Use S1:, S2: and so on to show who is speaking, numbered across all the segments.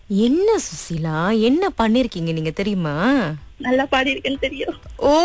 S1: என்ன சுசிலா என்ன பண்ணிருக்கீங்க நீங்க தெரியுமா
S2: நல்லா பாடியிருக்கேன்னு தெரியும்
S1: ஓ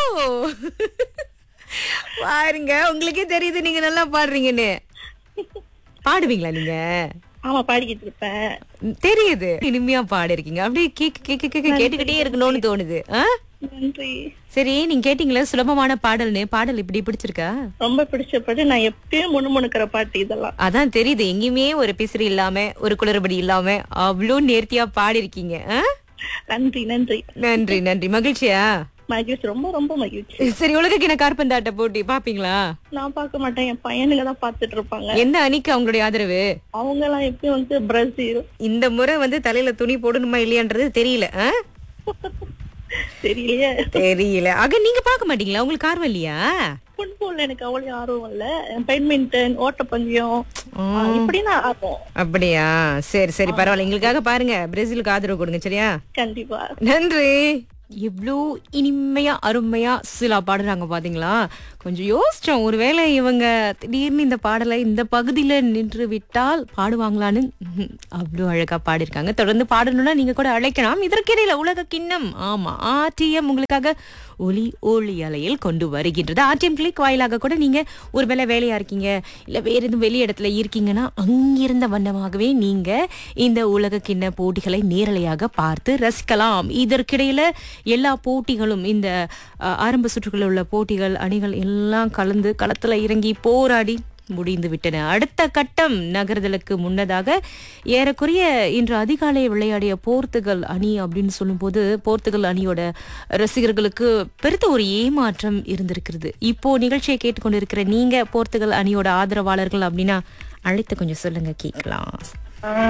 S1: பாருங்க உங்களுக்கே தெரியுது நீங்க நல்லா பாடுறீங்கன்னு பாடுவீங்களா நீங்க
S2: ஆமா பாடிக்கிட்டு இருப்பேன்
S1: ம், தெரியுது இனிமையா பாடிருக்கீங்க அப்படியே கேக்க கேக்க கேக்க கேட்டுக்கிட்டே இருக்கணும்னு தோணுது ஆ?
S2: நன்றி
S1: சரி நீங்க கேட்டீங்களா சுலபமான பாடல்னு பாடல் இப்படி பிடிச்சிருக்கா
S2: ரொம்ப பிடிச்ச பாட்டு நான் எப்பயும் முணுமுணுக்கிற பாட்டு இதெல்லாம்
S1: அதான் தெரியுது எங்கேயுமே ஒரு பிசிறு இல்லாம ஒரு குளறுபடி இல்லாம அவ்வளோ நேர்த்தியா பாடிருக்கீங்க ஆ?
S2: நன்றி நன்றி
S1: நன்றி நன்றி மகிழ்ச்சியா
S2: மகிழ்ச்சி ரொம்ப ரொம்ப மகிழ்ச்சி
S1: சரி உலகக்கிண கார்பந்தாட்ட போட்டி பாப்பீங்களா
S2: நான் பார்க்க மாட்டேன் என் பையனுங்க தான் பார்த்துட்டு இருப்பாங்க
S1: எந்த அணிக்கு அவங்களுடைய ஆதரவு
S2: அவங்க எல்லாம் எப்பயும் வந்து பிரேசில்
S1: இந்த முறை வந்து தலையில துணி போடணுமா இல்லையான்றது தெரியல ஆ?
S2: தெரியலையே
S1: தெரியல ஆக நீங்க பார்க்க மாட்டீங்களா உங்களுக்கு ஆர்வம் இல்லையா
S2: ஃபுட்பால் எனக்கு அவ்வளவு ஆர்வம் இல்ல பேட்மிண்டன் ஓட்டப்பந்தயம் இப்படின்னா ஆர்வம்
S1: அப்படியா சரி சரி பரவாயில்ல எங்களுக்காக பாருங்க பிரேசிலுக்கு ஆதரவு கொடுங்க சரியா
S2: கண்டிப்பா
S1: நன்றி இவ்ளோ இனிமையா அருமையா சிலா பாடுறாங்க பாத்தீங்களா கொஞ்சம் யோசிச்சோம் ஒருவேளை இவங்க திடீர்னு இந்த பாடலை இந்த பகுதியில நின்று விட்டால் பாடுவாங்களான்னு ம்ஹும். அவ்வளோ அழகா பாடியிருக்காங்க தொடர்ந்து பாடணும்னா நீங்க கூட அழைக்கலாம் இதற்கிடையில உலக கிண்ணம் ஆமா ஆர்டிஎம் உங்களுக்காக ஒலி ஒளி அலையில் கொண்டு வருகின்றது ஆர்டிஎம் கிளிக் வாயிலாக கூட நீங்க ஒருவேளை வேலையா இருக்கீங்க இல்ல வேற எதுவும் வெளி இடத்துல இருக்கீங்கன்னா அங்கிருந்த வண்ணமாகவே நீங்க இந்த உலக கிண்ண போட்டிகளை நேரலையாக பார்த்து ரசிக்கலாம் இதற்கிடையில எல்லா போட்டிகளும் இந்த அஹ், ஆரம்ப சுற்றுகளில் உள்ள போட்டிகள் அணிகள் எல்லாம் கலந்து களத்துல இறங்கி போராடி முடிந்து விட்டன அடுத்த கட்டம் நகர்தலுக்கு முன்னதாக ஏறக்குறைய இன்று அதிகாலை விளையாடிய போர்த்துகல் அணி அப்படின்னு சொல்லும்போது போர்த்துகல் அணியோட ரசிகர்களுக்கு பெருத்த ஒரு ஏமாற்றம் இருந்திருக்கிறது இப்போ நிகழ்ச்சியை கேட்டுக்கொண்டிருக்கிற நீங்க போர்த்துகல் அணியோட ஆதரவாளர்கள் அப்படின்னா அழைத்து கொஞ்சம் சொல்லுங்க கேட்கலாம்